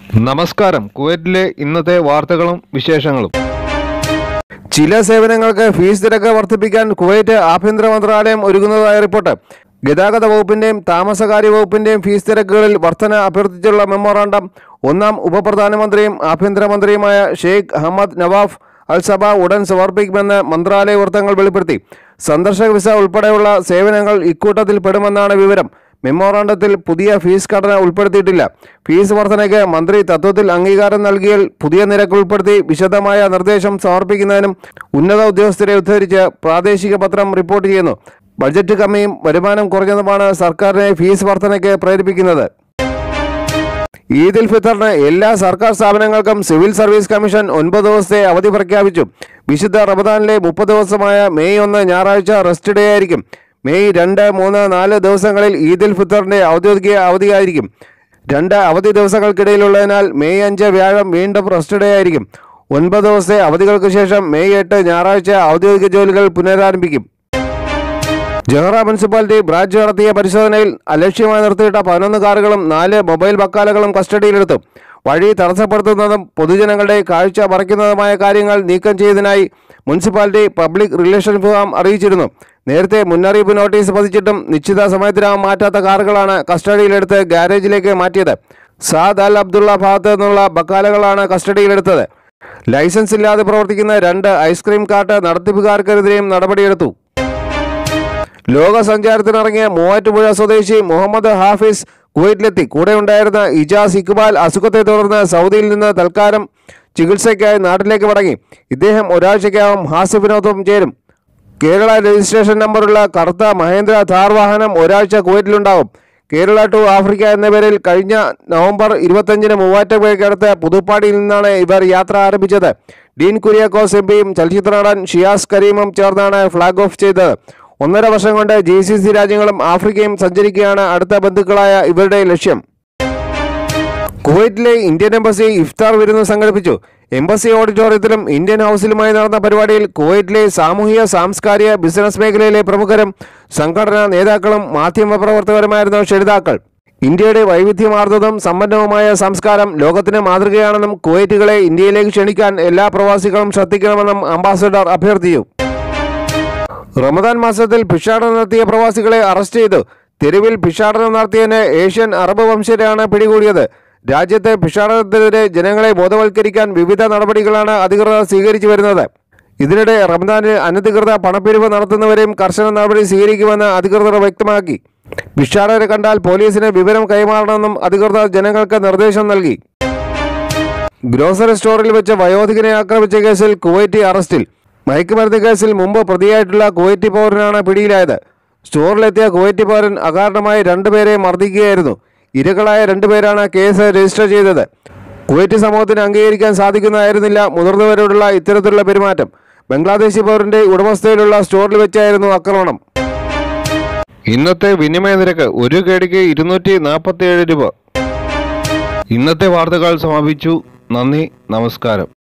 നമസ്കാരം കുവൈറ്റിലെ ഇന്നത്തെ വാർത്തകളും വിശേഷങ്ങളും ചില സേവനങ്ങൾക്ക് ഫീസ് നിരക്ക് വർദ്ധിപ്പിക്കാൻ കുവൈറ്റ് ആഭ്യന്തര മന്ത്രാലയം ഒരുങ്ങുന്നതായ റിപ്പോർട്ട് ഗതാഗത വകുപ്പിന്റെയും താമസകാര്യ വകുപ്പിന്റെയും ഫീസ് നിരക്കുകളിൽ വർധന അഭ്യർത്ഥിച്ചുള്ള മെമ്മോറാണ്ടം ഒന്നാം ഉപപ്രധാനമന്ത്രിയും ആഭ്യന്തരമന്ത്രിയുമായ Sheikh Ahmad Nawaf Al Sabah ഉടൻ സമർപ്പിക്കുമെന്ന് മന്ത്രാലയ വൃത്തങ്ങൾ വെളിപ്പെടുത്തി സന്ദർശക വിസ ഉൾപ്പെടെയുള്ള സേവനങ്ങൾ ഇക്കൂട്ടത്തിൽ പെടുമെന്നാണ് വിവരം മെമ്മോറാണ്ടത്തിൽ പുതിയ ഫീസ് ഘടന ഉൾപ്പെടുത്തിയിട്ടില്ല ഫീസ് വർധനയ്ക്ക് മന്ത്രി തത്വത്തിൽ അംഗീകാരം നൽകിയാൽ പുതിയ നിരക്ക് ഉൾപ്പെടുത്തി വിശദമായ നിർദ്ദേശം സമർപ്പിക്കുന്നതിനും ഉന്നത ഉദ്യോഗസ്ഥരെ ഉദ്ധരിച്ച് പ്രാദേശിക പത്രം റിപ്പോർട്ട് ചെയ്യുന്നു ബഡ്ജറ്റ് കമ്മിയും വരുമാനം കുറഞ്ഞതുമാണ് സർക്കാരിനെ ഫീസ് വർധനയ്ക്ക് പ്രേരിപ്പിക്കുന്നത് ഈദുൽ ഫിത്തറിന് എല്ലാ സർക്കാർ സ്ഥാപനങ്ങൾക്കും സിവിൽ സർവീസ് കമ്മീഷൻ ഒൻപത് ദിവസത്തെ അവധി പ്രഖ്യാപിച്ചു വിശുദ്ധ റമദാനിലെ മുപ്പത് ദിവസമായ മെയ് ഒന്ന് ഞായറാഴ്ച റെസ്റ്റ് ഡേ ആയിരിക്കും മെയ് രണ്ട് മൂന്ന് നാല് ദിവസങ്ങളിൽ ഈദുൽ ഫിത്തറിന്റെ ഔദ്യോഗിക അവധിയായിരിക്കും രണ്ട് അവധി ദിവസങ്ങൾക്കിടയിലുള്ളതിനാൽ മെയ് അഞ്ച് വ്യാഴം വീണ്ടും റെസ്റ്റ് ഡേ ആയിരിക്കും ഒൻപത് ദിവസത്തെ അവധികൾക്ക് ശേഷം മെയ് എട്ട് ഞായറാഴ്ച ഔദ്യോഗിക ജോലികൾ പുനരാരംഭിക്കും ജഹറ മുനിസിപ്പാലിറ്റി ബ്രാഞ്ച് നടത്തിയ പരിശോധനയിൽ അലക്ഷ്യമായി നിർത്തിയിട്ട പതിനൊന്ന് കാറുകളും നാല് മൊബൈൽ ബക്കാലകളും കസ്റ്റഡിയിലെടുത്തു വഴി തടസ്സപ്പെടുത്തുന്നതും പൊതുജനങ്ങളുടെ കാഴ്ച മറയ്ക്കുന്നതുമായ കാര്യങ്ങൾ നീക്കം ചെയ്തതിനായി മുനിസിപ്പാലിറ്റി പബ്ലിക് റിലേഷൻ വിഭാഗം അറിയിച്ചിരുന്നു നേരത്തെ മുന്നറിയിപ്പ് നോട്ടീസ് പതിച്ചിട്ടും നിശ്ചിത സമയത്തിനകം മാറ്റാത്ത കാറുകളാണ് കസ്റ്റഡിയിലെടുത്ത് ഗാരേജിലേക്ക് മാറ്റിയത് സാദ് അൽ അബ്ദുള്ള ഭാഗത്ത് നിന്നുള്ള ബക്കാലകളാണ് കസ്റ്റഡിയിലെടുത്തത് ലൈസൻസ് ഇല്ലാതെ പ്രവർത്തിക്കുന്ന രണ്ട് ഐസ്ക്രീം കാർട്ട് നടത്തിപ്പുകാർക്കെതിരെയും നടപടിയെടുത്തു ലോക സഞ്ചാരത്തിനിറങ്ങിയ മൂവാറ്റുപുഴ സ്വദേശി മുഹമ്മദ് ഹാഫിസ് കുവൈറ്റിലെത്തി കൂടെ ഉണ്ടായിരുന്ന ഇജാസ് ഇക്ബാൽ അസുഖത്തെ തുടർന്ന് സൗദിയിൽ നിന്ന് തൽക്കാലം ചികിത്സയ്ക്കായി നാട്ടിലേക്ക് മടങ്ങി ഇദ്ദേഹം ഒരാഴ്ചയ്ക്കകം ഹാസിഫിനൊപ്പം ചേരും കേരള രജിസ്ട്രേഷൻ നമ്പറുള്ള കറുത്ത മഹേന്ദ്ര ഥാർ വാഹനം ഒരാഴ്ച കുവൈറ്റിലുണ്ടാകും കേരള ടു ആഫ്രിക്ക എന്ന പേരിൽ കഴിഞ്ഞ നവംബർ ഇരുപത്തഞ്ചിന് മൂവാറ്റുപുഴയ്ക്കടുത്ത് പുതുപ്പാടിയിൽ നിന്നാണ് ഇവർ യാത്ര ആരംഭിച്ചത് ഡീൻ കുര്യാക്കോസ് എം പിയും ചലച്ചിത്ര നടൻ ഷിയാസ് കരീമും ചേർന്നാണ് ഫ്ളാഗ് ഓഫ് ചെയ്തത് ഒന്നര വർഷം കൊണ്ട് ജി സി സി രാജ്യങ്ങളും ആഫ്രിക്കയും സഞ്ചരിക്കുകയാണ് അടുത്ത ബന്ധുക്കളായ ഇവരുടെ ലക്ഷ്യം കുവൈറ്റിലെ ഇന്ത്യൻ എംബസി ഇഫ്താർ വിരുന്ന് സംഘടിപ്പിച്ചു എംബസി ഓഡിറ്റോറിയത്തിലും ഇന്ത്യൻ ഹൗസിലുമായി നടന്ന പരിപാടിയിൽ കുവൈറ്റിലെ സാമൂഹിക സാംസ്കാരിക ബിസിനസ് മേഖലയിലെ പ്രമുഖരും സംഘടനാ നേതാക്കളും മാധ്യമപ്രവർത്തകരുമായിരുന്നു ക്ഷണിതാക്കൾ ഇന്ത്യയുടെ വൈവിധ്യമാർന്നതും സമ്പന്നവുമായ സംസ്കാരം ലോകത്തിന് മാതൃകയാണെന്നും കുവൈറ്റുകളെ ഇന്ത്യയിലേക്ക് ക്ഷണിക്കാൻ എല്ലാ പ്രവാസികളും ശ്രദ്ധിക്കണമെന്നും അംബാസഡർ അഭ്യർത്ഥിച്ചു റമദാൻ മാസത്തിൽ ഭിക്ഷാടനം നടത്തിയ പ്രവാസികളെ അറസ്റ്റ് ചെയ്തു തെരുവിൽ ഭിക്ഷാടനം നടത്തിയതിന് ഏഷ്യൻ അറബ് വംശജരാണ് പിടികൂടിയത് രാജ്യത്തെ ഭിക്ഷാടനത്തിനെതിരെ ജനങ്ങളെ ബോധവൽക്കരിക്കാൻ വിവിധ നടപടികളാണ് അധികൃതർ സ്വീകരിച്ചു വരുന്നത് ഇതിനിടെ റമദാനിൽ അനധികൃത പണപ്പിരിവ് നടത്തുന്നവരെയും കർശന നടപടി സ്വീകരിക്കുമെന്ന് അധികൃതർ വ്യക്തമാക്കി ഭിക്ഷാടകരെ കണ്ടാൽ പോലീസിന് വിവരം കൈമാറണമെന്നും അധികൃതർ ജനങ്ങൾക്ക് നിർദ്ദേശം നൽകി ഗ്രോസറി സ്റ്റോറിൽ വെച്ച് വയോധികനെ ആക്രമിച്ച കേസിൽ കുവൈറ്റി അറസ്റ്റിൽ മയക്കുമരുന്ന് കേസിൽ മുമ്പ് പ്രതിയായിട്ടുള്ള കുവൈറ്റി പൗരനാണ് പിടിയിലായത് സ്റ്റോറിലെത്തിയ കുവൈറ്റി പൗരൻ അകാരണമായി രണ്ടുപേരെ മർദ്ദിക്കുകയായിരുന്നു ഇരകളായ രണ്ടുപേരാണ് കേസ് രജിസ്റ്റർ ചെയ്തത് കുവൈറ്റ് സമൂഹത്തിന് അംഗീകരിക്കാൻ സാധിക്കുന്നതായിരുന്നില്ല മുതിർന്നവരോടുള്ള ഇത്തരത്തിലുള്ള പെരുമാറ്റം ബംഗ്ലാദേശി പൗരന്റെ ഉടമസ്ഥയിലുള്ള സ്റ്റോറിൽ വെച്ചായിരുന്നു ആക്രമണം ഇന്നത്തെ വിനിമയ നിരക്ക് ഒരു കേടിക്ക് ഇരുന്നൂറ്റി നാൽപ്പത്തി ഏഴ് രൂപ ഇന്നത്തെ വാർത്തകൾ സമാപിച്ചു നന്ദി നമസ്കാരം